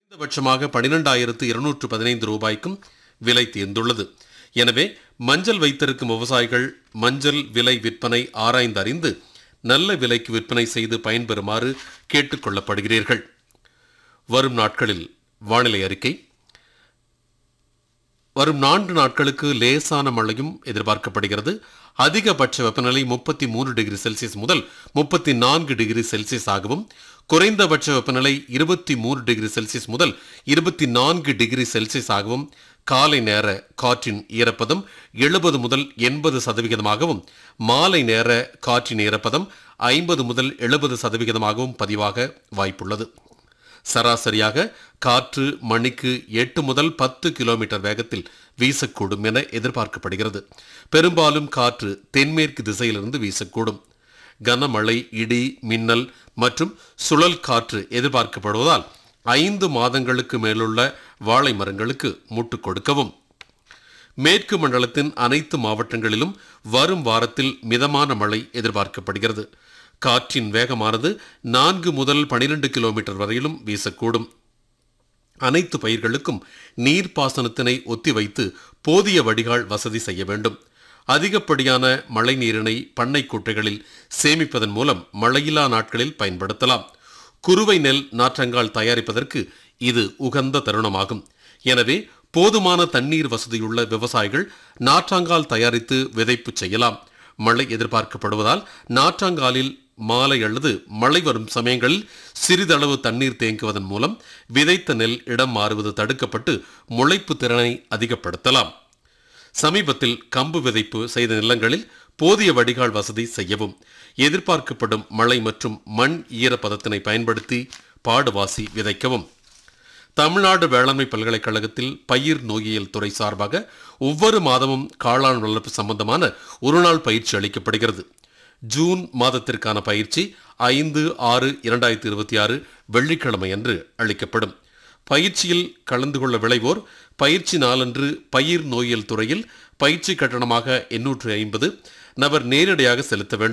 குறைந்தபட்சமாக பனிரெண்டாயிரத்து இருநூற்று பதினைந்து ரூபாய்க்கும் விலை தீர்ந்துள்ளது எனவே மஞ்சள் வைத்திருக்கும் விவசாயிகள் மஞ்சள் விலை விற்பனை ஆராய்ந்து அறிந்து நல்ல விலைக்கு விற்பனை செய்து பயன்பெறுமாறு கேட்டுக்கொள்ளப்படுகிறீர்கள் வரும் நாட்களில் வானிலை அறிக்கை வரும் நான்கு நாட்களுக்கு லேசான மழையும் எதிர்பார்க்கப்படுகிறது அதிகபட்ச வெப்பநிலை முப்பத்தி மூன்று டிகிரி செல்சியஸ் முதல் முப்பத்தி நான்கு டிகிரி செல்சியஸ் ஆகவும் குறைந்தபட்ச வெப்பநிலை இருபத்தி மூன்று டிகிரி செல்சியஸ் முதல் இருபத்தி நான்கு டிகிரி செல்சியஸ் ஆகவும் காலை நேர காற்றின் ஈரப்பதம் எழுபது முதல் எண்பது சதவிகிதமாகவும் மாலை நேர காற்றின் ஈரப்பதம் ஐம்பது முதல் எழுபது சதவிகிதமாகவும் பதிவாக வாய்ப்புள்ளது சராசரியாக காற்று மணிக்கு எட்டு முதல் பத்து கிலோமீட்டர் வேகத்தில் வீசக்கூடும் என எதிர்பார்க்கப்படுகிறது பெரும்பாலும் காற்று தென்மேற்கு திசையிலிருந்து வீசக்கூடும் கனமழை இடி மின்னல் மற்றும் சுழல் காற்று எதிர்பார்க்கப்படுவதால் ஐந்து மாதங்களுக்கு மேலுள்ள வாழை மரங்களுக்கு முட்டு கொடுக்கவும் மேற்கு மண்டலத்தின் அனைத்து மாவட்டங்களிலும் வரும் வாரத்தில் மிதமான மழை எதிர்பார்க்கப்படுகிறது காற்றின் வேகமானது நான்கு முதல் பனிரெண்டு கிலோமீட்டர் வரையிலும் வீசக்கூடும் அனைத்து பயிர்களுக்கும் நீர்ப்பாசனத்தினை ஒத்திவைத்து போதிய வடிகால் வசதி செய்ய வேண்டும் அதிகப்படியான மழை நீரினை பண்ணை குட்டைகளில் சேமிப்பதன் மூலம் மழையில்லா நாட்களில் பயன்படுத்தலாம் குறுவை நெல் நாற்றங்கால் தயாரிப்பதற்கு இது உகந்த தருணமாகும் எனவே போதுமான தண்ணீர் வசதியுள்ள விவசாயிகள் நாற்றாங்கால் தயாரித்து விதைப்பு செய்யலாம் மழை எதிர்பார்க்கப்படுவதால் நாற்றாங்காலில் மாலை அல்லது மழை வரும் சமயங்களில் சிறிதளவு தண்ணீர் தேங்குவதன் மூலம் விதைத்த நெல் இடம் மாறுவது தடுக்கப்பட்டு முளைப்பு திறனை அதிகப்படுத்தலாம் சமீபத்தில் கம்பு விதைப்பு செய்த நிலங்களில் போதிய வடிகால் வசதி செய்யவும் எதிர்பார்க்கப்படும் மழை மற்றும் மண் ஈரப்பதத்தினை பயன்படுத்தி பாடுவாசி விதைக்கவும் தமிழ்நாடு வேளாண்மை பல்கலைக்கழகத்தில் பயிர் நோயியல் துறை சார்பாக ஒவ்வொரு மாதமும் காளான் வளர்ப்பு சம்பந்தமான ஒருநாள் பயிற்சி அளிக்கப்படுகிறது ஜூன் மாதத்திற்கான பயிற்சி ஐந்து ஆறு இரண்டாயிரத்தி இருபத்தி ஆறு வெள்ளிக்கிழமை அன்று அளிக்கப்படும் பயிற்சியில் கலந்து கொள்ள விளைவோர் பயிற்சி நாளன்று பயிர் நோயியல் துறையில் பயிற்சி கட்டணமாக எண்ணூற்று ஐம்பது நபர் நேரடியாக செலுத்த வேண்டும்